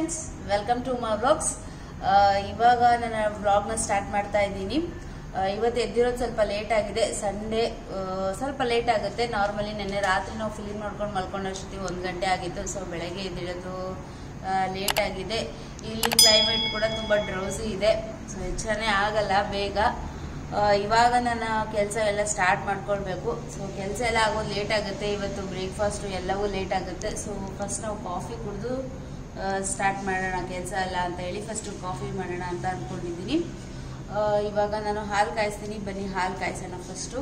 Friends welcome to my vlogs ಇವಾಗ ನನ್ನ ವ್ಲಾಗ್ನ ಸ್ಟಾರ್ಟ್ ಮಾಡ್ತಾ ಇದ್ದೀನಿ ಆ, ಇವತ್ತು ಎದ್ದಿರೋದು ಸ್ವಲ್ಪ ಲೇಟ್ ಆಗಿದೆ ಸಂಡೇ ಸ್ವಲ್ಪ ಲೇಟ್ ಆಗುತ್ತೆ ನಾರ್ಮಲಿ ನಿನ್ನೆ ರಾತ್ರಿ ನಾವು ಫಿಲಿಮ್ ನೋಡ್ಕೊಂಡು ಮಲ್ಕೊಂಡಷ್ಟೊತ್ತಿಗೆ ಒಂದು ಗಂಟೆ ಆಗಿತ್ತು ಸೊ ಬೆಳಗ್ಗೆ ಎದ್ದಿರೋದು ಲೇಟ್ ಆಗಿದೆ ಇಲ್ಲಿ ಕ್ಲೈಮೇಟ್ ಕೂಡ ತುಂಬ ಡ್ರೌಸಿ ಇದೆ ಸೊ ಹೆಚ್ಚನೇ ಆಗಲ್ಲ ಬೇಗ ಆ, ಇವಾಗ ನನ್ನ ಕೆಲಸ ಎಲ್ಲ ಸ್ಟಾರ್ಟ್ ಮಾಡ್ಕೊಳ್ಬೇಕು ಸೊ ಕೆಲಸ ಎಲ್ಲ ಆಗೋದು ಲೇಟ್ ಆಗುತ್ತೆ ಇವತ್ತು ಬ್ರೇಕ್ಫಾಸ್ಟು ಎಲ್ಲವೂ ಲೇಟ್ ಆಗುತ್ತೆ ಸೊ ಫಸ್ಟ್ ನಾವು ಕಾಫಿ ಕುಡಿದು ಸ್ಟಾರ್ಟ್ ಮಾಡೋಣ ಕೆಲಸ ಎಲ್ಲ ಅಂತ ಹೇಳಿ ಫಸ್ಟು ಕಾಫಿ ಮಾಡೋಣ ಅಂತ ಅಂದ್ಕೊಂಡಿದ್ದೀನಿ ಆ, ಇವಾಗ ನಾನು ಹಾಲು ಕಾಯಿಸ್ತೀನಿ ಬನ್ನಿ ಹಾಲು ಕಾಯಿಸೋಣ ಫಸ್ಟು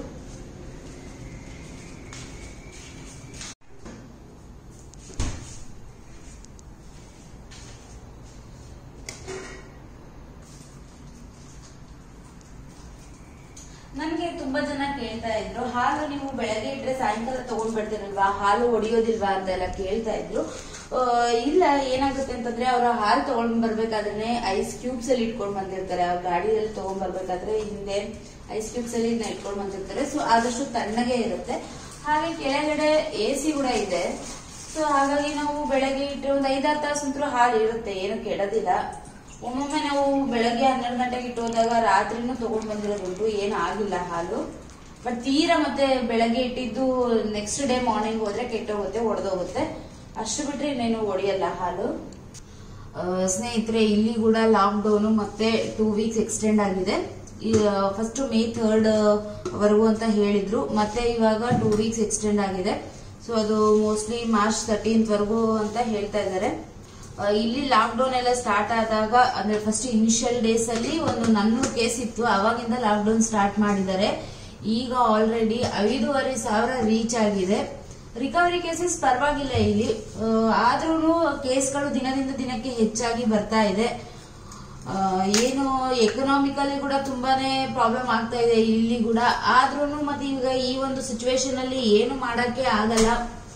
ನನಗೆ ತುಂಬಾ ಜನ ಕೇಳ್ತಾ ಇದ್ರು ಹಾಲು ನೀವು ಬೆಳಗ್ಗೆ ಇಟ್ರೆ ಸಾಯಂಕಾಲ ತಗೊಂಡ್ ಬರ್ತೀರಲ್ವಾ ಹಾಲು ಒಡೆಯೋದಿಲ್ವಾ ಅಂತ ಎಲ್ಲ ಕೇಳ್ತಾ ಇದ್ರು ಆ, ಇಲ್ಲ ಏನಾಗುತ್ತೆ ಅಂತಂದ್ರೆ ಅವ್ರ ಹಾಲು ತಗೊಂಡ್ ಬರ್ಬೇಕಾದ್ರೆ ಐಸ್ ಕ್ಯೂಬ್ಸ್ ಅಲ್ಲಿ ಇಟ್ಕೊಂಡ್ ಬಂದಿರ್ತಾರೆ ಅವ್ರ ಗಾಡಿಯಲ್ಲಿ ತಗೊಂಡ್ ಬರ್ಬೇಕಾದ್ರೆ ಹಿಂದೆ ಐಸ್ ಕ್ಯೂಬ್ಸ್ ಅಲ್ಲಿ ಇದನ್ನ ಇಟ್ಕೊಂಡ್ ಬಂದಿರ್ತಾರೆ ಸೊ ಆದಷ್ಟು ತಣ್ಣಗೆ ಇರುತ್ತೆ ಹಾಗೆ ಕೆಳಗಡೆ ಎ ಸಿ ಕೂಡ ಇದೆ ಸೊ ಹಾಗಾಗಿ ನಾವು ಬೆಳಗ್ಗೆ ಇಟ್ಟರೆ ಒಂದು ಐದಾರು ತಾಸು ಅಂತೂ ಹಾಲು ಇರುತ್ತೆ ಏನು ಕೆಡೋದಿಲ್ಲ ಒಮ್ಮೊಮ್ಮೆ ನಾವು ಬೆಳಗ್ಗೆ ಹನ್ನೆರಡು ಗಂಟೆಗೆ ಇಟ್ಟು ಹೋದಾಗ ರಾತ್ರಿನೂ ತಗೊಂಡ್ ಬಂದಿರೋದುಂಟು ಏನು ಆಗಿಲ್ಲ ಹಾಲು ಬಟ್ ತೀರಾ ಮತ್ತೆ ಬೆಳಗ್ಗೆ ಇಟ್ಟಿದ್ದು ನೆಕ್ಸ್ಟ್ ಡೇ ಮಾರ್ನಿಂಗ್ ಹೋದ್ರೆ ಕೆಟ್ಟೋಗುತ್ತೆ ಒಡೆದೋಗುತ್ತೆ ಅಷ್ಟು ಬಿಟ್ರೆ ಇನ್ನೇನು ಒಡೆಯಲ್ಲ ಹಾಲು ಆ, ಸ್ನೇಹಿತರೆ ಇಲ್ಲಿ ಕೂಡ ಲಾಕ್ ಡೌನ್ ಮತ್ತೆ ಟೂ ವೀಕ್ಸ್ ಎಕ್ಸ್ಟೆಂಡ್ ಆಗಿದೆ ಫಸ್ಟ್ ಮೇ ಥರ್ಡ್ ವರೆಗೂ ಅಂತ ಹೇಳಿದ್ರು ಮತ್ತೆ ಇವಾಗ ಟೂ ವೀಕ್ಸ್ ಎಕ್ಸ್ಟೆಂಡ್ ಆಗಿದೆ ಸೊ ಅದು ಮೋಸ್ಟ್ಲಿ ಮಾರ್ಚ್ ತರ್ಟೀನ್ತ್ ವರೆಗೂ ಅಂತ ಹೇಳ್ತಾ ಇದ್ದಾರೆ ಆ, ಇಲ್ಲಿ ಲಾಕ್ ಡೌನ್ ಎಲ್ಲ ಸ್ಟಾರ್ಟ್ ಆದಾಗ ಅಂದ್ರೆ ಫಸ್ಟ್ ಇನಿಷಿಯಲ್ ಡೇಸ್ ಅಲ್ಲಿ ಒಂದು ನನ್ನೂರು ಕೇಸ್ ಇತ್ತು ಅವಾಗಿಂದ ಲಾಕ್ ಡೌನ್ ಸ್ಟಾರ್ಟ್ ಮಾಡಿದ್ದಾರೆ ಈಗ ಆಲ್ರೆಡಿ ಐದೂವರೆ ಸಾವಿರ ರೀಚ್ ಆಗಿದೆ ರಿಕವರಿ ಕೇಸಸ್ ಪರವಾಗಿಲ್ಲ ಇಲ್ಲಿ ಆದ್ರೂ ಕೇಸ್ಗಳು ದಿನದಿಂದ ದಿನಕ್ಕೆ ಹೆಚ್ಚಾಗಿ ಬರ್ತಾ ಇದೆ ಆ, ಏನು ಎಕನಾಮಿಕಲಿ ಕೂಡ ತುಂಬಾನೇ ಪ್ರಾಬ್ಲಮ್ ಆಗ್ತಾ ಇದೆ ಇಲ್ಲಿ ಕೂಡ ಆದ್ರೂ ಮತ್ತೆ ಈಗ ಈ ಒಂದು ಸಿಚುವೇಶನ್ ಅಲ್ಲಿ ಏನು ಮಾಡಕ್ಕೆ ಆಗಲ್ಲ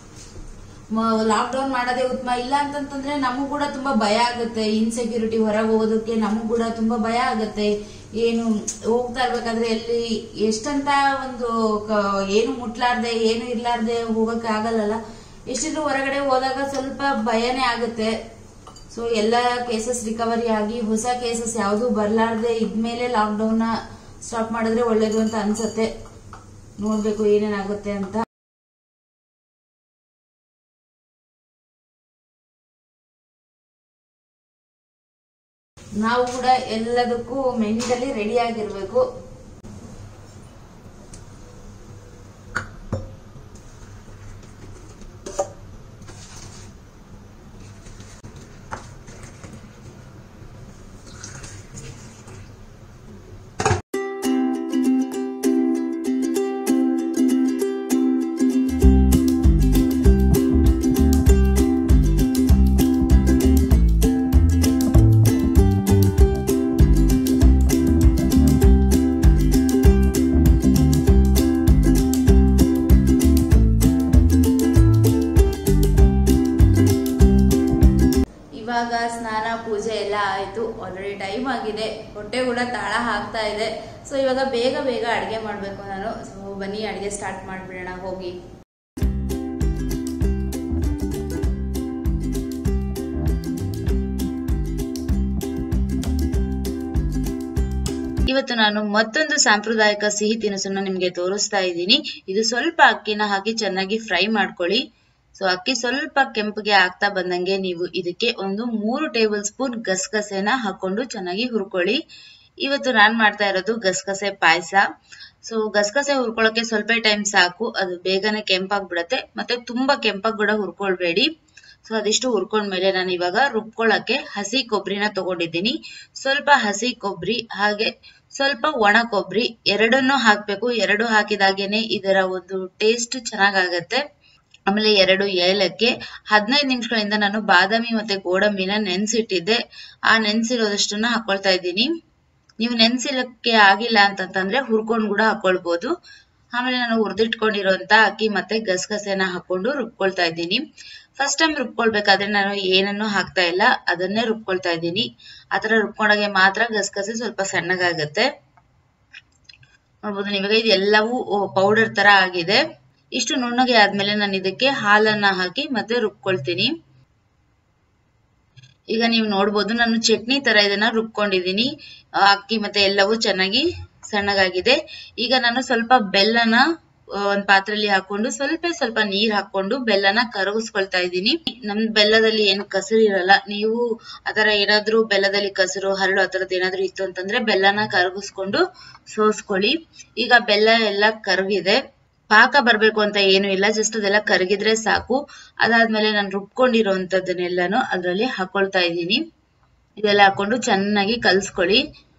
ಲಾಕ್ ಡೌನ್ ಮಾಡೋದೇ ಉತ್ತಮ ಇಲ್ಲ ಅಂತಂತಂದ್ರೆ ನಮಗೂ ಕೂಡ ತುಂಬಾ ಭಯ ಆಗುತ್ತೆ ಇನ್ಸೆಕ್ಯೂರಿಟಿ ಹೊರಗೆ ಹೋಗೋದಕ್ಕೆ ನಮಗೂ ಕೂಡ ತುಂಬಾ ಭಯ ಆಗುತ್ತೆ ಏನು ಹೋಗ್ತಾ ಇರ್ಬೇಕಾದ್ರೆ ಎಲ್ಲಿ ಎಷ್ಟಂತ ಒಂದು ಕ- ಏನು ಮುಟ್ಲಾರ್ದೆ ಏನು ಇರ್ಲಾರ್ದೆ ಹೋಗಕ್ಕೆ ಆಗಲ್ಲಲ್ಲ ಎಷ್ಟಿದ್ರು ಹೊರಗಡೆ ಹೋದಾಗ ಸ್ವಲ್ಪ ಭಯನೇ ಆಗುತ್ತೆ ಸೊ ಎಲ್ಲ ಕೇಸಸ್ ರಿಕವರಿ ಆಗಿ ಹೊಸ ಕೇಸಸ್ ಯಾವುದು ಬರ್ಲಾರ್ದೆ ಇದ್ಮೇಲೆ ಲಾಕ್ ಡೌನ್ ಸ್ಟಾಪ್ ಮಾಡಿದ್ರೆ ಒಳ್ಳೇದು ಅಂತ ಅನ್ಸತ್ತೆ ನೋಡ್ಬೇಕು ಏನೇನಾಗುತ್ತೆ ಅಂತ ನಾವು ಕೂಡ ಎಲ್ಲದಕ್ಕೂ ಮೆಂಟಲಿ ರೆಡಿ ಆಗಿರ್ಬೇಕು ಇವಾಗ ಸ್ನಾನ ಪೂಜೆ ಎಲ್ಲ ಆಯ್ತು ಆಲ್ರೆಡಿ ಟೈಮ್ ಆಗಿದೆ ಹೊಟ್ಟೆ ಕೂಡ ತಾಳ ಹಾಕ್ತಾ ಇದೆ ಸೊ ಇವಾಗ ಬೇಗ ಬೇಗ ಅಡುಗೆ ಮಾಡಬೇಕು ನಾನು ಸೊ ಬನ್ನಿ ಅಡುಗೆ ಸ್ಟಾರ್ಟ್ ಮಾಡಿಬಿಡೋಣ ಹೋಗಿ ಇವತ್ತು ನಾನು ಮತ್ತೊಂದು ಸಾಂಪ್ರದಾಯಿಕ ಸಿಹಿ ತಿನಿಸನ್ನ ನಿಮ್ಗೆ ತೋರಿಸ್ತಾ ಇದ್ದೀನಿ ಇದು ಸ್ವಲ್ಪ ಅಕ್ಕಿನ ಹಾಕಿ ಚೆನ್ನಾಗಿ ಫ್ರೈ ಮಾಡ್ಕೊಳ್ಳಿ ಸೊ ಅಕ್ಕಿ ಸ್ವಲ್ಪ ಕೆಂಪಗೆ ಆಗ್ತಾ ಬಂದಂಗೆ ನೀವು ಇದಕ್ಕೆ ಒಂದು ಮೂರು ಟೇಬಲ್ ಸ್ಪೂನ್ ಗಸಗಸೆನ ಹಾಕೊಂಡು ಚೆನ್ನಾಗಿ ಹುರ್ಕೊಳ್ಳಿ ಇವತ್ತು ನಾನ್ ಮಾಡ್ತಾ ಇರೋದು ಗಸಗಸೆ ಪಾಯಸ ಸೊ ಗಸಗಸೆ ಹುರ್ಕೊಳ್ಳೋಕೆ ಸ್ವಲ್ಪ ಟೈಮ್ ಸಾಕು ಅದು ಬೇಗನೆ ಕೆಂಪಾಗ್ಬಿಡತ್ತೆ ಮತ್ತೆ ತುಂಬಾ ಕೆಂಪಾಗ್ ಕೂಡ ಹುರ್ಕೊಳ್ಬೇಡಿ ಸೊ ಅದಿಷ್ಟು ಹುರ್ಕೊಂಡ್ಮೇಲೆ ನಾನು ಇವಾಗ ರುಬ್ಕೊಳ್ಳಕ್ಕೆ ಹಸಿ ಕೊಬ್ಬರಿನ ತಗೊಂಡಿದ್ದೀನಿ ಸ್ವಲ್ಪ ಹಸಿ ಕೊಬ್ಬರಿ ಹಾಗೆ ಸ್ವಲ್ಪ ಒಣ ಕೊಬ್ಬರಿ ಎರಡನ್ನೂ ಹಾಕ್ಬೇಕು ಎರಡು ಹಾಕಿದಾಗೇನೆ ಇದರ ಒಂದು ಟೇಸ್ಟ್ ಚೆನ್ನಾಗಾಗತ್ತೆ ಆಮೇಲೆ ಎರಡು ಏಲಕ್ಕಿ ಹದಿನೈದು ನಿಮಿಷಗಳಿಂದ ನಾನು ಬಾದಾಮಿ ಮತ್ತೆ ಗೋಡಂಬಿನ ನೆನ್ಸಿಟ್ಟಿದ್ದೆ ಆ ನೆನ್ಸಿರೋದಷ್ಟನ್ನ ಹಾಕೊಳ್ತಾ ಇದ್ದೀನಿ ನೀವು ನೆನ್ಸಿಲಕ್ಕೆ ಆಗಿಲ್ಲ ಅಂತಂತಂದ್ರೆ ಹುರ್ಕೊಂಡ್ ಕೂಡ ಹಾಕೊಳ್ಬಹುದು ಆಮೇಲೆ ನಾನು ಹುರಿದಿಟ್ಕೊಂಡಿರುವಂತ ಅಕ್ಕಿ ಮತ್ತೆ ಗಸಗಸೆನ ಹಾಕೊಂಡು ರುಬ್ಕೊಳ್ತಾ ಇದ್ದೀನಿ ಫಸ್ಟ್ ಟೈಮ್ ರುಬ್ಕೊಳ್ಬೇಕಾದ್ರೆ ನಾನು ಏನನ್ನು ಹಾಕ್ತಾ ಇಲ್ಲ ಅದನ್ನೇ ರುಬ್ಕೊಳ್ತಾ ಇದ್ದೀನಿ ಆತರ ರುಬ್ಕೊಂಡಾಗೆ ಮಾತ್ರ ಗಸಗಸೆ ಸ್ವಲ್ಪ ಸಣ್ಣಗಾಗತ್ತೆ ನೋಡ್ಬೋದು ನಿಮಗೆ ಇದೆಲ್ಲವೂ ಪೌಡರ್ ತರ ಆಗಿದೆ ಇಷ್ಟು ನುಣ್ಣಗೆ ಆದ್ಮೇಲೆ ನಾನು ಇದಕ್ಕೆ ಹಾಲನ್ನ ಹಾಕಿ ಮತ್ತೆ ರುಬ್ಕೊಳ್ತೀನಿ ಈಗ ನೀವು ನೋಡ್ಬೋದು ನಾನು ಚಟ್ನಿ ತರ ಇದನ್ನ ರುಬ್ಕೊಂಡಿದೀನಿ ಆ, ಅಕ್ಕಿ ಮತ್ತೆ ಎಲ್ಲವೂ ಚೆನ್ನಾಗಿ ಸಣ್ಣಗಾಗಿದೆ ಈಗ ನಾನು ಸ್ವಲ್ಪ ಬೆಲ್ಲನ ಆ, ಒಂದ್ ಪಾತ್ರೆಯಲ್ಲಿ ಹಾಕೊಂಡು ಸ್ವಲ್ಪ ಸ್ವಲ್ಪ ನೀರ್ ಹಾಕೊಂಡು ಬೆಲ್ಲನ ಕರಗಿಸ್ಕೊಳ್ತಾ ಇದ್ದೀನಿ ನಮ್ ಬೆಲ್ಲದಲ್ಲಿ ಏನು ಕಸರು ಇರಲ್ಲ ನೀವು ಆತರ ಏನಾದ್ರೂ ಬೆಲ್ಲದಲ್ಲಿ ಕಸರು ಹರಳು ಆತರದ್ ಏನಾದ್ರೂ ಇತ್ತು ಅಂತಂದ್ರೆ ಬೆಲ್ಲನ ಕರಗಿಸ್ಕೊಂಡು ಸೋಸ್ಕೊಳ್ಳಿ ಈಗ ಬೆಲ್ಲ ಎಲ್ಲ ಕರಗಿದೆ ಪಾಕ ಬರ್ಬೇಕು ಅಂತ ಏನು ಇಲ್ಲ ಜಸ್ಟ್ ಅದೆಲ್ಲ ಕರಗಿದ್ರೆ ಸಾಕು ಅದಾದ್ಮೇಲೆ ನಾನು ರುಬ್ಕೊಂಡಿರೋಂಥದ್ದನ್ನೆಲ್ಲಾನು ಅದ್ರಲ್ಲಿ ಹಾಕೊಳ್ತಾ ಇದ್ದೀನಿ ಇದೆಲ್ಲ ಹಾಕೊಂಡು ಚೆನ್ನಾಗಿ ಕಲ್ಸ್ಕೊಳ್ಳಿ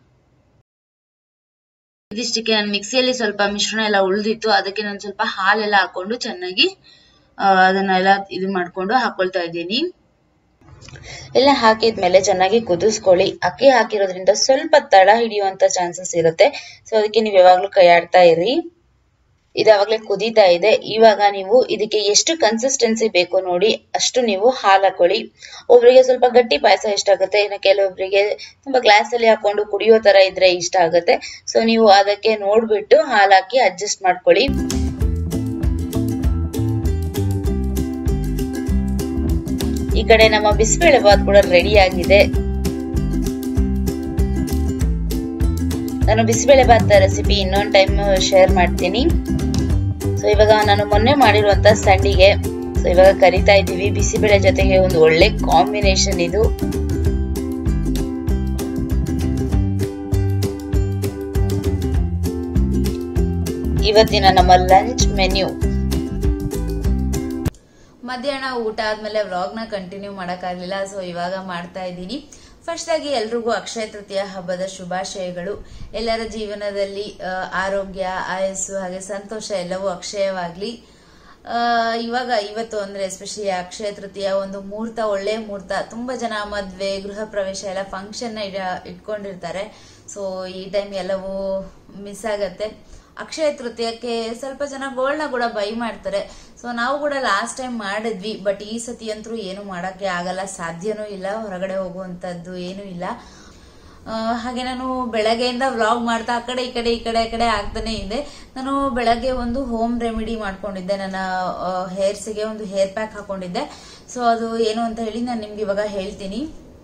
ಇದಿಷ್ಟಕ್ಕೆ ನಾನು ಮಿಕ್ಸಿಯಲ್ಲಿ ಸ್ವಲ್ಪ ಮಿಶ್ರಣ ಎಲ್ಲ ಉಳಿದಿತ್ತು ಅದಕ್ಕೆ ನಾನು ಸ್ವಲ್ಪ ಹಾಲೆಲ್ಲ ಹಾಕೊಂಡು ಚೆನ್ನಾಗಿ ಆ, ಅದನ್ನೆಲ್ಲ ಇದು ಮಾಡ್ಕೊಂಡು ಹಾಕೊಳ್ತಾ ಇದ್ದೀನಿ ಎಲ್ಲ ಹಾಕಿದ್ಮೇಲೆ ಚೆನ್ನಾಗಿ ಕುದಿಸ್ಕೊಳ್ಳಿ ಅಕ್ಕಿ ಹಾಕಿರೋದ್ರಿಂದ ಸ್ವಲ್ಪ ತಳ ಹಿಡಿಯುವಂತ ಚಾನ್ಸಸ್ ಇರುತ್ತೆ ಸೊ ಅದಕ್ಕೆ ನೀವು ಯಾವಾಗ್ಲೂ ಕೈ ಆಡ್ತಾ ಇರಿ ಇದಾವಾಗ್ಲೇ ಕುದೀತಾ ಇದೆ ಇವಾಗ ನೀವು ಇದಕ್ಕೆ ಎಷ್ಟು ಕನ್ಸಿಸ್ಟೆನ್ಸಿ ಬೇಕು ನೋಡಿ ಅಷ್ಟು ನೀವು ಹಾಲು ಹಾಕೊಳ್ಳಿ ಒಬ್ರಿಗೆ ಸ್ವಲ್ಪ ಗಟ್ಟಿ ಪಾಯಸ ಇಷ್ಟ ಆಗುತ್ತೆ ಇನ್ನು ಕೆಲವೊಬ್ಬರಿಗೆ ತುಂಬಾ ಗ್ಲಾಸ್ ಅಲ್ಲಿ ಹಾಕೊಂಡು ಕುಡಿಯೋ ತರ ಇದ್ರೆ ಇಷ್ಟ ಆಗುತ್ತೆ ಸೊ ನೀವು ಅದಕ್ಕೆ ನೋಡ್ಬಿಟ್ಟು ಹಾಲು ಹಾಕಿ ಅಡ್ಜಸ್ಟ್ ಮಾಡ್ಕೊಳ್ಳಿ ಈ ಕಡೆ ನಮ್ಮ ಬಿಸಿಬೇಳೆ ಬಾತ್ ಕೂಡ ರೆಡಿ ಆಗಿದೆ ನಾನು ಬಿಸಿಬೇಳೆ ಬಾತ್ ರೆಸಿಪಿ ಇನ್ನೊಂದ್ ಟೈಮ್ ಶೇರ್ ಮಾಡ್ತೀನಿ ಸೊ ಇವಾಗ ನಾನು ಮೊನ್ನೆ ಮಾಡಿರುವಂತ ಸಂಡಿಗೆ ಸೊ ಇವಾಗ ಕರಿತಾ ಇದ್ದೀವಿ ಬಿಸಿಬೇಳೆ ಜೊತೆಗೆ ಒಂದು ಒಳ್ಳೆ ಕಾಂಬಿನೇಷನ್ ಇದು ಇವತ್ತಿನ ನಮ್ಮ ಲಂಚ್ ಮೆನ್ಯೂ ಮಧ್ಯಾಹ್ನ ಊಟ ಆದ್ಮೇಲೆ ವ್ಲಾಗ್ ನ ಕಂಟಿನ್ಯೂ ಮಾಡಕ್ಕಾಗ್ಲಿಲ್ಲ ಸೊ ಇವಾಗ ಮಾಡ್ತಾ ಇದ್ದೀನಿ ಫಸ್ಟ್ ಆಗಿ ಎಲ್ರಿಗೂ ಅಕ್ಷಯ ತೃತೀಯ ಹಬ್ಬದ ಶುಭಾಶಯಗಳು ಎಲ್ಲರ ಜೀವನದಲ್ಲಿ ಆ, ಆರೋಗ್ಯ ಆಯಸ್ಸು ಹಾಗೆ ಸಂತೋಷ ಎಲ್ಲವೂ ಅಕ್ಷಯವಾಗ್ಲಿ ಆ, ಇವಾಗ ಇವತ್ತು ಅಂದ್ರೆ ಎಸ್ಪೆಷಲಿ ಅಕ್ಷಯ ತೃತೀಯ ಒಂದು ಮುಹೂರ್ತ ಒಳ್ಳೆ ಮುಹೂರ್ತ ತುಂಬಾ ಜನ ಮದ್ವೆ ಗೃಹ ಪ್ರವೇಶ ಎಲ್ಲ ಫಂಕ್ಷನ್ ಇಟ್ಕೊಂಡಿರ್ತಾರೆ ಸೊ ಈ ಟೈಮ್ ಎಲ್ಲವೂ ಮಿಸ್ ಆಗತ್ತೆ ಅಕ್ಷಯ ತೃತೀಯಕ್ಕೆ ಸ್ವಲ್ಪ ಜನ ಗೋಲ್ಡ್ನ ಕೂಡ ಬೈ ಮಾಡ್ತಾರೆ ಸೊ ನಾವು ಕೂಡ ಲಾಸ್ಟ್ ಟೈಮ್ ಮಾಡಿದ್ವಿ ಬಟ್ ಈ ಸತಿ ಅಂತೂ ಏನು ಮಾಡಕ್ಕೆ ಆಗಲ್ಲ ಸಾಧ್ಯನೂ ಇಲ್ಲ ಹೊರಗಡೆ ಹೋಗುವಂತದ್ದು ಏನೂ ಇಲ್ಲ ಆ, ಹಾಗೆ ನಾನು ಬೆಳಗ್ಗೆಯಿಂದ ವ್ಲಾಗ್ ಮಾಡ್ತಾ ಆ ಕಡೆ ಈ ಕಡೆ ಈ ಕಡೆ ಈ ಕಡೆ ಆಗ್ತಾನೆ ಇದೆ ನಾನು ಬೆಳಗ್ಗೆ ಒಂದು ಹೋಮ್ ರೆಮಿಡಿ ಮಾಡ್ಕೊಂಡಿದ್ದೆ ನನ್ನ ಹೇರ್ಸ್ಗೆ ಒಂದು ಹೇರ್ ಪ್ಯಾಕ್ ಹಾಕೊಂಡಿದ್ದೆ ಸೊ ಅದು ಏನು ಅಂತ ಹೇಳಿ ನಾನು ನಿಮ್ಗೆ ಇವಾಗ ಹೇಳ್ತೀನಿ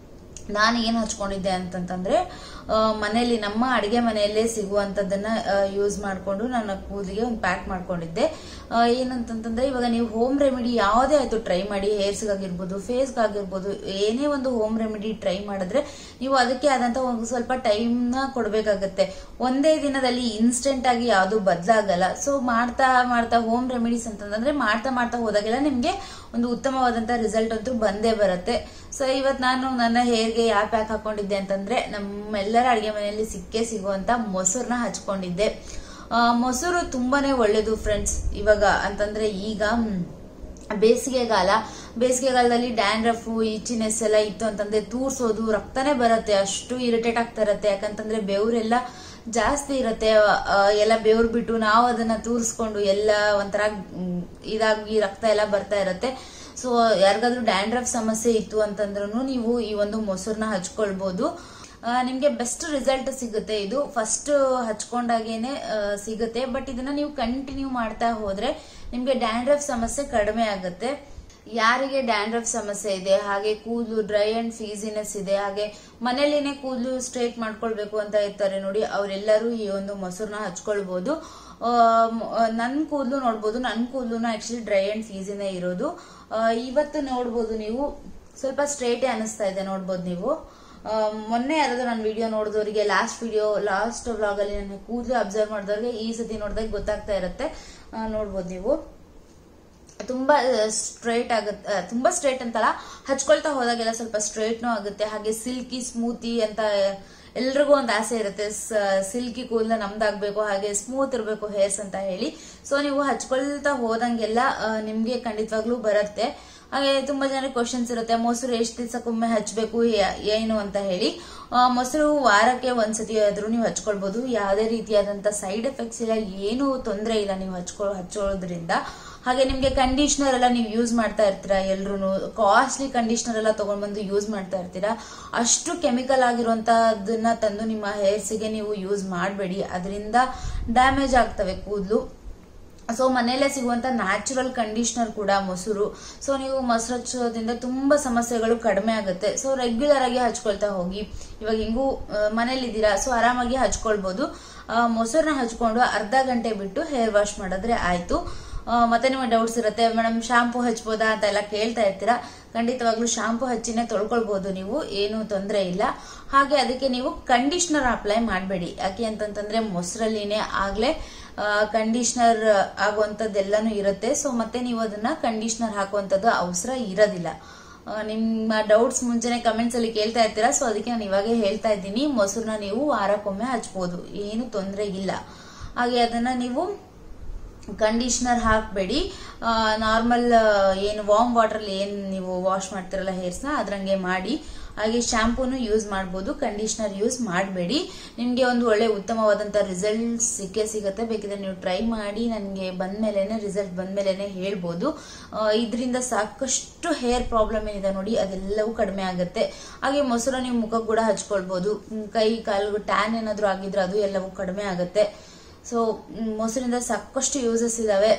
ನಾನು ಏನು ಹಚ್ಕೊಂಡಿದ್ದೆ ಅಂತಂತಂದ್ರೆ ಆ, ಮನೆಯಲ್ಲಿ ನಮ್ಮ ಅಡಿಗೆ ಮನೆಯಲ್ಲೇ ಸಿಗುವಂತದ್ದನ್ನ ಯೂಸ್ ಮಾಡಿಕೊಂಡು ನನ್ನ ಕೂದಲಿಗೆ ಒಂದು ಪ್ಯಾಕ್ ಮಾಡ್ಕೊಂಡಿದ್ದೆ ಆ, ಏನಂತಂತಂದ್ರೆ ಇವಾಗ ನೀವು ಹೋಮ್ ರೆಮಿಡಿ ಯಾವುದೇ ಆಯ್ತು ಟ್ರೈ ಮಾಡಿ ಹೇರ್ಸ್ಗಾಗಿರ್ಬೋದು ಫೇಸ್ಗಾಗಿರ್ಬೋದು ಏನೇ ಒಂದು ಹೋಮ್ ರೆಮಿಡಿ ಟ್ರೈ ಮಾಡಿದ್ರೆ ನೀವು ಅದಕ್ಕೆ ಆದಂತ ಒಂದು ಸ್ವಲ್ಪ ಟೈಮ್ ನ ಕೊಡ್ಬೇಕಾಗತ್ತೆ ಒಂದೇ ದಿನದಲ್ಲಿ ಇನ್ಸ್ಟೆಂಟ್ ಆಗಿ ಯಾವುದು ಬದಲಾಗಲ್ಲ ಸೊ ಮಾಡ್ತಾ ಮಾಡ್ತಾ ಹೋಮ್ ರೆಮಿಡೀಸ್ ಅಂತಂದ್ರೆ ಮಾಡ್ತಾ ಮಾಡ್ತಾ ಹೋದಾಗೆಲ್ಲ ನಿಮ್ಗೆ ಒಂದು ಉತ್ತಮವಾದಂತ ರಿಸಲ್ಟ್ ಅಂತೂ ಬಂದೇ ಬರುತ್ತೆ ಸೊ ಇವತ್ ನಾನು ನನ್ನ ಹೇರ್ಗೆ ಯಾವ ಪ್ಯಾಕ್ ಹಾಕೊಂಡಿದ್ದೆ ಅಂತಂದ್ರೆ ನಮ್ಮೆಲ್ಲರ ಅಡಿಗೆ ಮನೆಯಲ್ಲಿ ಸಿಕ್ಕೇ ಸಿಗುವಂತ ಮೊಸರನ್ನ ಹಚ್ಕೊಂಡಿದ್ದೆ ಆ, ಮೊಸರು ತುಂಬಾನೇ ಒಳ್ಳೇದು ಫ್ರೆಂಡ್ಸ್ ಇವಾಗ ಅಂತಂದ್ರೆ ಈಗ ಮ್, ಬೇಸಿಗೆಗಾಲ ಬೇಸಿಗೆಗಾಲದಲ್ಲಿ ಡ್ಯಾಂಡ್ರಫ್ ಇಚಿನೆಸ್ ಎಲ್ಲ ಇತ್ತು ಅಂತಂದ್ರೆ ತೂರ್ಸೋದು ರಕ್ತನೇ ಬರುತ್ತೆ ಅಷ್ಟು ಇರಿಟೇಟ್ ಆಗ್ತಾ ಇರತ್ತೆ ಯಾಕಂತಂದ್ರೆ ಬೆವರೆಲ್ಲ ಜಾಸ್ತಿ ಇರತ್ತೆ ಆ, ಎಲ್ಲ ಬೆವ್ರು ಬಿಟ್ಟು ನಾವು ಅದನ್ನ ತೂರಿಸ್ಕೊಂಡು ಎಲ್ಲ ಒಂಥರ ಮ್, ಇದಾಗಿ ರಕ್ತ ಎಲ್ಲ ಬರ್ತಾ ಇರತ್ತೆ ಸೊ ಯಾರಿಗಾದ್ರೂ ಡ್ಯಾಂಡ್ರಫ್ ಸಮಸ್ಯೆ ಇತ್ತು ಅಂತಂದ್ರೂ ನೀವು ಈ ಒಂದು ಮೊಸರನ್ನ ಹಚ್ಕೊಳ್ಬಹುದು ಆ, ನಿಮ್ಗೆ ಬೆಸ್ಟ್ ರಿಸಲ್ಟ್ ಸಿಗುತ್ತೆ ಇದು ಫಸ್ಟ್ ಹಚ್ಕೊಂಡಾಗೇನೆ ಆ, ಸಿಗುತ್ತೆ ಬಟ್ ಇದನ್ನ ನೀವು ಕಂಟಿನ್ಯೂ ಮಾಡ್ತಾ ಹೋದ್ರೆ ನಿಮ್ಗೆ ಡ್ಯಾಂಡ್ರಫ್ ಸಮಸ್ಯೆ ಕಡಿಮೆ ಆಗುತ್ತೆ ಯಾರಿಗೆ ಡ್ಯಾಂಡ್ರಫ್ ಸಮಸ್ಯೆ ಇದೆ ಹಾಗೆ ಕೂದಲು ಡ್ರೈ ಅಂಡ್ ಫೀಸಿನೆಸ್ ಇದೆ ಹಾಗೆ ಮನೇಲಿನೇ ಕೂದಲು ಸ್ಟ್ರೇಟ್ ಮಾಡ್ಕೊಳ್ಬೇಕು ಅಂತ ಇರ್ತಾರೆ ನೋಡಿ ಅವರೆಲ್ಲರೂ ಈ ಒಂದು ಮೊಸರನ್ನ ಹಚ್ಕೊಳ್ಬಹುದು ನನ್ನ ಕೂದಲು ನೋಡ್ಬೋದು ನನ್ನ ಕೂದಲು ಆಕ್ಚುಲಿ ಡ್ರೈ ಅಂಡ್ ಫೀಸಿನೇ ಇರೋದು ಆ, ಇವತ್ತು ನೋಡ್ಬೋದು ನೀವು ಸ್ವಲ್ಪ ಸ್ಟ್ರೇಟೇ ಅನಿಸ್ತಾ ಇದೆ ನೋಡ್ಬೋದು ನೀವು ಆ, ಮೊನ್ನೆ ಯಾರಾದ್ರೂ ನನ್ನ ವಿಡಿಯೋ ನೋಡಿದವರಿಗೆ ಲಾಸ್ಟ್ ವಿಡಿಯೋ ಲಾಸ್ಟ್ ವ್ಲಾಗ್ ಅಲ್ಲಿ ನನ್ನ ಕೂದಲು ಅಬ್ಸರ್ವ್ ಮಾಡಿದವ್ರಿಗೆ ಈ ಸತಿ ನೋಡಿದಾಗ ಗೊತ್ತಾಗ್ತಾ ಇರುತ್ತೆ ಆ, ನೋಡ್ಬೋದು ನೀವು ತುಂಬಾ ಸ್ಟ್ರೈಟ್ ಆಗುತ್ತೆ ಆ, ತುಂಬಾ ಸ್ಟ್ರೈಟ್ ಅಂತಲ್ಲ ಹಚ್ಕೊಳ್ತಾ ಹೋದಾಗೆಲ್ಲ ಸ್ವಲ್ಪ ಸ್ಟ್ರೈಟ್ನೂ ಆಗುತ್ತೆ ಹಾಗೆ ಸಿಲ್ಕಿ ಸ್ಮೂತಿ ಅಂತ ಎಲ್ರಿಗೂ ಒಂದು ಆಸೆ ಇರುತ್ತೆ ಸಿಲ್ಕಿ ಕೂದಲ ನಮ್ದಾಗ್ಬೇಕು ಹಾಗೆ ಸ್ಮೂತ್ ಇರಬೇಕು ಹೇರ್ಸ್ ಅಂತ ಹೇಳಿ ಸೊ ನೀವು ಹಚ್ಕೊಳ್ತಾ ಹೋದಂಗೆಲ್ಲ ಆ, ನಿಮ್ಗೆ ಖಂಡಿತವಾಗ್ಲೂ ಬರುತ್ತೆ ಹಾಗೆ ತುಂಬಾ ಜನ ಕ್ವಶನ್ಸ್ ಇರುತ್ತೆ ಮೊಸರು ಎಷ್ಟು ದಿವಸಕ್ಕೊಮ್ಮೆ ಹಚ್ಬೇಕು ಯಾ- ಏನು ಅಂತ ಹೇಳಿ ಆ, ಮೊಸರು ವಾರಕ್ಕೆ ಒಂದ್ಸತಿ ಆದ್ರೂ ನೀವು ಹಚ್ಕೊಳ್ಬಹುದು ಯಾವುದೇ ರೀತಿಯಾದಂತ ಸೈಡ್ ಎಫೆಕ್ಟ್ಸ್ ಇಲ್ಲ ಏನು ತೊಂದರೆ ಇಲ್ಲ ನೀವು ಹಚ್ಕೊ ಹಚ್ಚೋದ್ರಿಂದ ಹಾಗೆ ನಿಮ್ಗೆ ಕಂಡೀಷನರ್ ಎಲ್ಲ ನೀವು ಯೂಸ್ ಮಾಡ್ತಾ ಇರ್ತೀರಾ ಎಲ್ರು ಕಾಸ್ಟ್ಲಿ ಕಂಡೀಷನರ್ ಎಲ್ಲ ತಗೊಂಡ್ ಬಂದು ಯೂಸ್ ಮಾಡ್ತಾ ಇರ್ತೀರಾ ಅಷ್ಟು ಕೆಮಿಕಲ್ ಆಗಿರುವಂತದನ್ನ ತಂದು ನಿಮ್ಮ ಹೇರ್ಸ್ಗೆ ನೀವು ಯೂಸ್ ಮಾಡಬೇಡಿ ಅದರಿಂದ ಡ್ಯಾಮೇಜ್ ಆಗ್ತವೆ ಕೂದಲು ಸೊ ಮನೆಯಲ್ಲೇ ಸಿಗುವಂತ ನ್ಯಾಚುರಲ್ ಕಂಡೀಷನರ್ ಕೂಡ ಮೊಸರು ಸೊ ನೀವು ಮೊಸರು ಹಚ್ಚೋದ್ರಿಂದ ತುಂಬಾ ಸಮಸ್ಯೆಗಳು ಕಡಿಮೆ ಆಗುತ್ತೆ ಸೊ ರೆಗ್ಯುಲರ್ ಆಗಿ ಹಚ್ಕೊಳ್ತಾ ಹೋಗಿ ಇವಾಗ ಹಿಂಗೂ ಮನೇಲಿದ್ದೀರಾ ಸೊ ಆರಾಮಾಗಿ ಹಚ್ಕೊಳ್ಬಹುದು ಆ, ಮೊಸರನ್ನ ಹಚ್ಕೊಂಡು ಅರ್ಧ ಗಂಟೆ ಬಿಟ್ಟು ಹೇರ್ ವಾಶ್ ಮಾಡಿದ್ರೆ ಆಯ್ತು ಆ, ಮತ್ತೆ ನಿಮಗೆ ಡೌಟ್ಸ್ ಇರುತ್ತೆ ಮೇಡಮ್ ಶಾಂಪೂ ಹಚ್ಬೋದಾ ಅಂತ ಎಲ್ಲ ಕೇಳ್ತಾ ಇರ್ತೀರಾ ಖಂಡಿತವಾಗ್ಲೂ ಶಾಂಪೂ ಹಚ್ಚಿನೇ ತೊಳ್ಕೊಳ್ಬಹುದು ನೀವು ಏನು ತೊಂದರೆ ಇಲ್ಲ ಹಾಗೆ ಅದಕ್ಕೆ ನೀವು ಕಂಡೀಷನರ್ ಅಪ್ಲೈ ಮಾಡಬೇಡಿ ಯಾಕೆ ಅಂತಂತಂದ್ರೆ ಮೊಸರಲ್ಲಿನೇ ಆಗ್ಲೇ ಕಂಡೀಷನರ್ ಆಗುವಂಥದ್ದೆಲ್ಲಾನು ಇರುತ್ತೆ ಸೊ ಮತ್ತೆ ನೀವು ಅದನ್ನ ಕಂಡೀಷನರ್ ಹಾಕುವಂಥದ್ದು ಅವಸರ ಇರೋದಿಲ್ಲ ಆ, ನಿಮ್ಮ ಡೌಟ್ಸ್ ಮುಂಚೆನೆ ಕಮೆಂಟ್ಸ್ ಅಲ್ಲಿ ಕೇಳ್ತಾ ಇರ್ತೀರಾ ಸೊ ಅದಕ್ಕೆ ನಾನು ಇವಾಗೇ ಹೇಳ್ತಾ ಇದ್ದೀನಿ ಮೊಸರನ್ನ ನೀವು ವಾರಕ್ಕೊಮ್ಮೆ ಹಚ್ಬೋದು ಏನು ತೊಂದರೆ ಇಲ್ಲ ಹಾಗೆ ಅದನ್ನ ನೀವು ಕಂಡೀಷನರ್ ಹಾಕಬೇಡಿ ನಾರ್ಮಲ್ ಏನು ವಾರ್ಮ್ ವಾಟರ್ ಏನ್ ನೀವು ವಾಶ್ ಮಾಡ್ತಿರಲ್ಲ ಹೇರ್ಸ್ನ ಅದ್ರಂಗೆ ಮಾಡಿ ಹಾಗೆ ಶಾಂಪೂನು ಯೂಸ್ ಮಾಡ್ಬೋದು ಕಂಡೀಷನರ್ ಯೂಸ್ ಮಾಡಬೇಡಿ ನಿಮಗೆ ಒಂದು ಒಳ್ಳೆ ಉತ್ತಮವಾದಂಥ ರಿಸಲ್ಟ್ ಸಿಕ್ಕೇ ಸಿಗುತ್ತೆ ಬೇಕಿದ್ರೆ ನೀವು ಟ್ರೈ ಮಾಡಿ ನನಗೆ ಬಂದ್ಮೇಲೆನೆ ರಿಸಲ್ಟ್ ಬಂದ್ಮೇಲೆನೆ ಹೇಳ್ಬೋದು ಇದರಿಂದ ಸಾಕಷ್ಟು ಹೇರ್ ಪ್ರಾಬ್ಲಮ್ ಏನಿದೆ ನೋಡಿ ಅದೆಲ್ಲವೂ ಕಡಿಮೆ ಆಗುತ್ತೆ ಹಾಗೆ ಮೊಸರು ನೀವು ಮುಖಕ್ಕೆ ಕೂಡ ಹಚ್ಕೊಳ್ಬೋದು ಹ್ಮ್, ಕೈ ಕಾಲು ಟ್ಯಾನ್ ಏನಾದರೂ ಆಗಿದ್ರೆ ಅದು ಎಲ್ಲವೂ ಕಡಿಮೆ ಆಗುತ್ತೆ ಸೊ ಮೊಸರಿಂದ ಸಾಕಷ್ಟು ಯೂಸಸ್ ಇದಾವೆ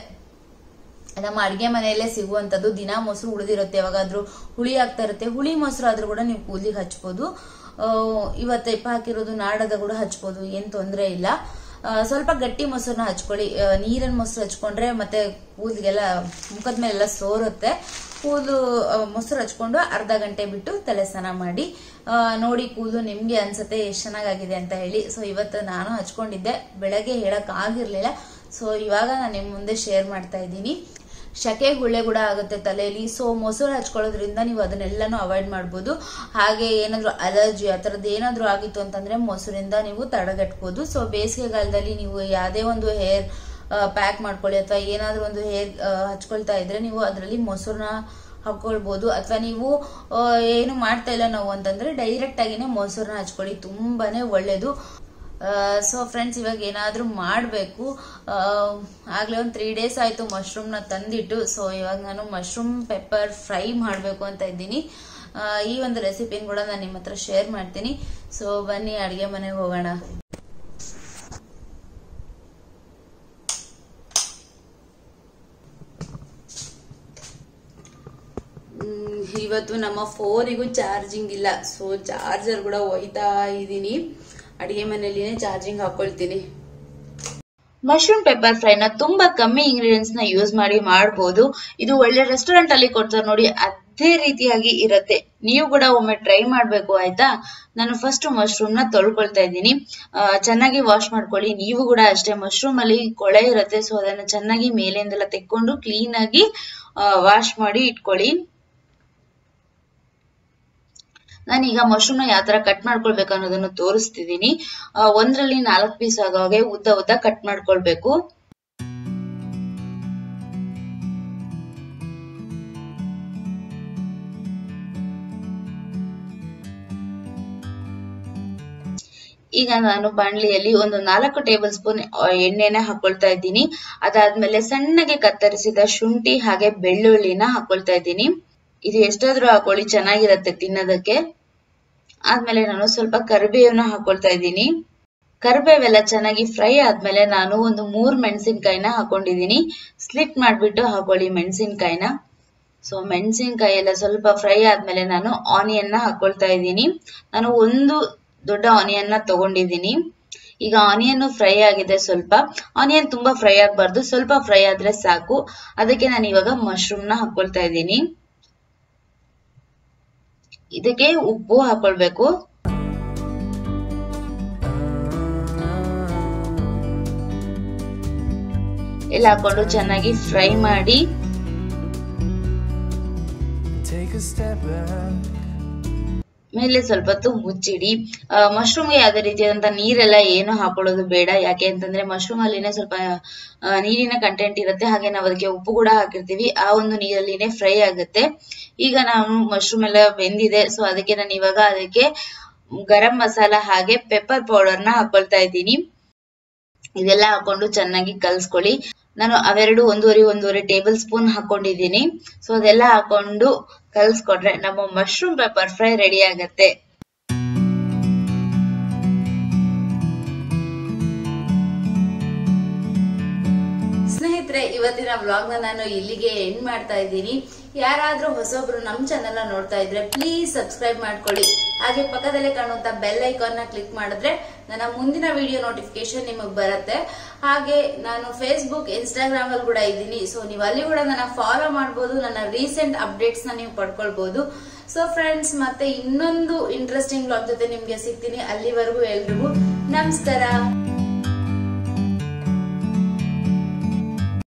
ನಮ್ಮ ಅಡಿಗೆ ಮನೆಯಲ್ಲೇ ಸಿಗುವಂತದ್ದು ದಿನಾ ಮೊಸರು ಉಳಿದಿರುತ್ತೆ ಯಾವಾಗಾದ್ರೂ ಹುಳಿ ಆಗ್ತಾ ಇರುತ್ತೆ ಹುಳಿ ಮೊಸರು ಆದ್ರೂ ಕೂಡ ನೀವು ಕೂದಲಿಗೆ ಹಚ್ಬೋದು ಆ, ಇವತ್ತು ತೆಪ್ಪ ಹಾಕಿರೋದು ನಾಡದ ಕೂಡ ಹಚ್ಬೋದು ಏನ್ ತೊಂದರೆ ಇಲ್ಲ ಆ, ಸ್ವಲ್ಪ ಗಟ್ಟಿ ಮೊಸರನ್ನ ಹಚ್ಕೊಳ್ಳಿ ಆ, ನೀರಿನ ಮೊಸರು ಹಚ್ಕೊಂಡ್ರೆ ಮತ್ತೆ ಕೂದಲಿಗೆಲ್ಲ ಮುಖದ ಮೇಲೆಲ್ಲ ಸೋರುತ್ತೆ ಕೂದಲು ಆ, ಮೊಸರು ಹಚ್ಕೊಂಡು ಅರ್ಧ ಗಂಟೆ ಬಿಟ್ಟು ತಲೆ ಸ್ನಾನ ಮಾಡಿ ಆ, ನೋಡಿ ಕೂದಲು ನಿಮ್ಗೆ ಅನ್ಸುತ್ತೆ ಎಷ್ಟು ಚೆನ್ನಾಗಾಗಿದೆ ಅಂತ ಹೇಳಿ ಸೊ ಇವತ್ತು ನಾನು ಹಚ್ಕೊಂಡಿದ್ದೆ ಬೆಳಗ್ಗೆ ಹೇಳಕ್ ಆಗಿರ್ಲಿಲ್ಲ ಸೊ ಇವಾಗ ನಾನು ನಿಮ್ಮ ಮುಂದೆ ಶೇರ್ ಮಾಡ್ತಾ ಇದ್ದೀನಿ ಶಕೆ ಗುಳ್ಳೆ ಕೂಡ ಆಗುತ್ತೆ ತಲೆಯಲ್ಲಿ ಸೊ ಮೊಸರು ಹಚ್ಕೊಳ್ಳೋದ್ರಿಂದ ನೀವು ಅದನ್ನೆಲ್ಲಾನು ಅವಾಯ್ಡ್ ಮಾಡ್ಬೋದು ಹಾಗೆ ಏನಾದ್ರೂ ಅಲರ್ಜಿ ಆ ಥರದ್ದು ಏನಾದ್ರೂ ಆಗಿತ್ತು ಅಂತಂದ್ರೆ ಮೊಸರಿಂದ ನೀವು ತಡೆಗಟ್ಬೋದು ಸೊ ಬೇಸಿಗೆಗಾಲದಲ್ಲಿ ನೀವು ಯಾವುದೇ ಒಂದು ಹೇರ್ ಪ್ಯಾಕ್ ಮಾಡ್ಕೊಳ್ಳಿ ಅಥವಾ ಏನಾದ್ರೂ ಒಂದು ಹೇರ್ ಹಚ್ಕೊಳ್ತಾ ಇದ್ರೆ ನೀವು ಅದರಲ್ಲಿ ಮೊಸರನ್ನ ಹಾಕೊಳ್ಬೋದು ಅಥವಾ ನೀವು ಆ, ಏನು ಮಾಡ್ತಾ ಇಲ್ಲ ನಾವು ಅಂತಂದ್ರೆ ಡೈರೆಕ್ಟ್ ಆಗಿನೇ ಮೊಸರನ್ನ ಹಚ್ಕೊಳ್ಳಿ ತುಂಬಾನೇ ಒಳ್ಳೇದು ಸೊ ಫ್ರೆಂಡ್ಸ್ ಇವಾಗ ಏನಾದರೂ ಮಾಡಬೇಕು ಆಗಲೇ ಒಂದು ತ್ರೀ ಡೇಸ್ ಆಯಿತು ಮಶ್ರೂಮ್ನ ತಂದಿಟ್ಟು ಸೊ ಇವಾಗ ನಾನು ಮಶ್ರೂಮ್ ಪೆಪ್ಪರ್ ಫ್ರೈ ಮಾಡಬೇಕು ಅಂತ ಇದ್ದೀನಿ ಆ, ಈ ಒಂದು ರೆಸಿಪಿನ ಕೂಡ ನಾನು ನಿಮ್ಮ ಹತ್ರ ಶೇರ್ ಮಾಡ್ತೀನಿ ಸೊ ಬನ್ನಿ ಅಡುಗೆ ಮನೆಗೆ ಹೋಗೋಣ ಮ್, ಇವತ್ತು ನಮ್ಮ ಫೋನಿಗೂ ಚಾರ್ಜಿಂಗ್ ಇಲ್ಲ ಸೊ ಚಾರ್ಜರ್ ಕೂಡ ಒಯ್ತಾ ಇದ್ದೀನಿ ಅಡಿಗೆ ಮನೆಯಲ್ಲಿನೇ ಚಾರ್ಜಿಂಗ್ ಹಾಕೊಳ್ತೀನಿ ಮಶ್ರೂಮ್ ಪೆಪ್ಪರ್ ಫ್ರೈನ ತುಂಬಾ ಕಮ್ಮಿ ಇಂಗ್ರೀಡಿಯೆಂಟ್ಸ್ ನ ಯೂಸ್ ಮಾಡಿ ಮಾಡಬಹುದು ಇದು ಒಳ್ಳೆ ರೆಸ್ಟೋರೆಂಟ್ ಅಲ್ಲಿ ಕೊಡ್ತಾರೆ ನೋಡಿ ಅದೇ ರೀತಿಯಾಗಿ ಇರುತ್ತೆ ನೀವು ಕೂಡ ಒಮ್ಮೆ ಟ್ರೈ ಮಾಡ್ಬೇಕು ಆಯ್ತಾ ನಾನು ಫಸ್ಟ್ ಮಶ್ರೂಮ್ ನ ತೊಳ್ಕೊಳ್ತಾ ಇದ್ದೀನಿ ಆ, ಚೆನ್ನಾಗಿ ವಾಶ್ ಮಾಡ್ಕೊಳ್ಳಿ ನೀವು ಕೂಡ ಅಷ್ಟೇ ಮಶ್ರೂಮ್ ಅಲ್ಲಿ ಕೊಳೆ ಇರುತ್ತೆ ಸೊ ಅದನ್ನ ಚೆನ್ನಾಗಿ ಮೇಲಿಂದೆಲ್ಲ ತೆಕ್ಕೊಂಡು ಕ್ಲೀನ್ ಆಗಿ ವಾಶ್ ಮಾಡಿ ಇಟ್ಕೊಳ್ಳಿ ನಾನೀಗ ಮಶ್ರೂಮ್ನ ಯಾವ ತರ ಕಟ್ ಮಾಡ್ಕೊಳ್ಬೇಕು ಅನ್ನೋದನ್ನು ತೋರಿಸ್ತಿದ್ದೀನಿ ಆ, ಒಂದ್ರಲ್ಲಿ ನಾಲ್ಕು ಪೀಸ್ ಆಗೋ ಹಾಗೆ ಉದ್ದ ಉದ್ದ ಕಟ್ ಮಾಡ್ಕೊಳ್ಬೇಕು ಈಗ ನಾನು ಬಾಣಲಿಯಲ್ಲಿ ಒಂದು ನಾಲ್ಕು ಟೇಬಲ್ ಸ್ಪೂನ್ ಎಣ್ಣೆನ ಹಾಕೊಳ್ತಾ ಇದ್ದೀನಿ ಅದಾದ್ಮೇಲೆ ಸಣ್ಣಗೆ ಕತ್ತರಿಸಿದ ಶುಂಠಿ ಹಾಗೆ ಬೆಳ್ಳುಳ್ಳಿನ ಹಾಕೊಳ್ತಾ ಇದ್ದೀನಿ ಇದು ಎಷ್ಟಾದ್ರೂ ಹಾಕೊಳ್ಳಿ ಚೆನ್ನಾಗಿರತ್ತೆ ತಿನ್ನೋದಕ್ಕೆ ಆದ್ಮೇಲೆ ನಾನು ಸ್ವಲ್ಪ ಕರಿಬೇವನ್ನ ಹಾಕೊಳ್ತಾ ಇದ್ದೀನಿ ಕರಿಬೇವೆಲ್ಲ ಚೆನ್ನಾಗಿ ಫ್ರೈ ಆದ್ಮೇಲೆ ನಾನು ಒಂದು ಮೂರ್ ಮೆಣಸಿನ್ಕಾಯಿನ ಹಾಕೊಂಡಿದ್ದೀನಿ ಸ್ಲಿಟ್ ಮಾಡ್ಬಿಟ್ಟು ಹಾಕೊಳ್ಳಿ ಮೆಣಸಿನ್ಕಾಯಿನ ಸೊ ಮೆಣಸಿನ್ಕಾಯಿ ಎಲ್ಲ ಸ್ವಲ್ಪ ಫ್ರೈ ಆದ್ಮೇಲೆ ನಾನು ಆನಿಯನ್ ನ ಹಾಕೊಳ್ತಾ ಇದ್ದೀನಿ ನಾನು ಒಂದು ದೊಡ್ಡ ಆನಿಯನ್ ನ ತಗೊಂಡಿದ್ದೀನಿ ಈಗ ಆನಿಯನ್ ಫ್ರೈ ಆಗಿದೆ ಸ್ವಲ್ಪ ಆನಿಯನ್ ತುಂಬಾ ಫ್ರೈ ಆಗಬಾರ್ದು ಸ್ವಲ್ಪ ಫ್ರೈ ಆದ್ರೆ ಸಾಕು ಅದಕ್ಕೆ ನಾನು ಇವಾಗ ಮಶ್ರೂಮ್ ನ ಹಾಕೊಳ್ತಾ ಇದ್ದೀನಿ ಇದಕ್ಕೆ ಉಪ್ಪು ಹಾಕೊಳ್ಬೇಕು ಎಲ್ಲ ಹಾಕೊಂಡು ಚೆನ್ನಾಗಿ ಫ್ರೈ ಮಾಡಿ Take a step back. ಮೇಲೆ ಸ್ವಲ್ಪ ಹೊತ್ತು ಮುಚ್ಚಿಡಿ ಮಶ್ರೂಮ್ಗೆ ಯಾವುದೇ ರೀತಿಯಾದಂತ ನೀರೆಲ್ಲ ಏನು ಹಾಕೊಳ್ಳೋದು ಬೇಡ ಯಾಕೆ ಅಂತಂದ್ರೆ ಮಶ್ರೂಮ್ ಅಲ್ಲಿನೇ ಸ್ವಲ್ಪ ಆ, ನೀರಿನ ಕಂಟೆಂಟ್ ಇರುತ್ತೆ ಹಾಗೆ ನಾವು ಅದಕ್ಕೆ ಉಪ್ಪು ಕೂಡ ಹಾಕಿರ್ತೀವಿ ಆ ಒಂದು ನೀರಲ್ಲಿನೇ ಫ್ರೈ ಆಗುತ್ತೆ ಈಗ ನಾವು ಮಶ್ರೂಮ್ ಎಲ್ಲ ಬೆಂದಿದೆ ಸೊ ಅದಕ್ಕೆ ನಾನು ಇವಾಗ ಅದಕ್ಕೆ ಗರಂ ಮಸಾಲ ಹಾಗೆ ಪೆಪ್ಪರ್ ಪೌಡರ್ನ ಹಾಕೊಳ್ತಾ ಇದ್ದೀನಿ ಇದೆಲ್ಲ ಹಾಕೊಂಡು ಚೆನ್ನಾಗಿ ಕಲ್ಸ್ಕೊಳ್ಳಿ ನಾನು ಅವೆರಡು ಒಂದೂವರೆ ಒಂದೂವರೆ ಟೇಬಲ್ ಸ್ಪೂನ್ ಹಾಕೊಂಡಿದ್ದೀನಿ ಸೊ ಅದೆಲ್ಲ ಹಾಕೊಂಡು ಕಲ್ಸ್ಕೊಂಡ್ರೆ ನಮ್ಮ ಮಶ್ರೂಮ್ ಪೆಪ್ಪರ್ ಫ್ರೈ ರೆಡಿ ಆಗತ್ತೆ ಸ್ನೇಹಿತರೆ ಸ್ನೇಹಿತರೆ ಇವತ್ತಿನ ವ್ಲಾಗ್ ನ ನಾನು ಇಲ್ಲಿಗೆ ಎಂಡ್ ಮಾಡ್ತಾ ಇದ್ದೀನಿ ಯಾರಾದ್ರೂ ಹೊಸೊಬ್ರು ನಮ್ ಚಾನೆಲ್ ನ ನೋಡ್ತಾ ಇದ್ರೆ ಪ್ಲೀಸ್ ಸಬ್ಸ್ಕ್ರೈಬ್ ಮಾಡ್ಕೊಳ್ಳಿ ಹಾಗೆ ಪಕ್ಕದಲ್ಲೇ ಕಾಣುವಂತ ಬೆಲ್ ಐಕಾನ್ ನ ಕ್ಲಿಕ್ ಮಾಡಿದ್ರೆ ನನ್ನ ಮುಂದಿನ ವಿಡಿಯೋ ನೋಟಿಫಿಕೇಶನ್ ನಿಮಗ್ ಬರುತ್ತೆ ಹಾಗೆ ನಾನು ಫೇಸ್ಬುಕ್ ಇನ್ಸ್ಟಾಗ್ರಾಮ್ ಅಲ್ಲಿ ಕೂಡ ಇದ್ದೀನಿ ಸೊ ನೀವು ಅಲ್ಲಿ ಕೂಡ ನನ್ನ ಫಾಲೋ ಮಾಡಬಹುದು ನನ್ನ ರೀಸೆಂಟ್ ಅಪ್ಡೇಟ್ಸ್ ನ ನೀವು ಪಡ್ಕೊಳ್ಬಹುದು ಸೊ ಫ್ರೆಂಡ್ಸ್ ಮತ್ತೆ ಇನ್ನೊಂದು ಇಂಟ್ರೆಸ್ಟಿಂಗ್ ಬ್ಲಾಗ್ ಜೊತೆ ನಿಮ್ಗೆ ಸಿಗ್ತೀನಿ ಅಲ್ಲಿವರೆಗೂ ಎಲ್ರಿಗೂ ನಮಸ್ಕಾರ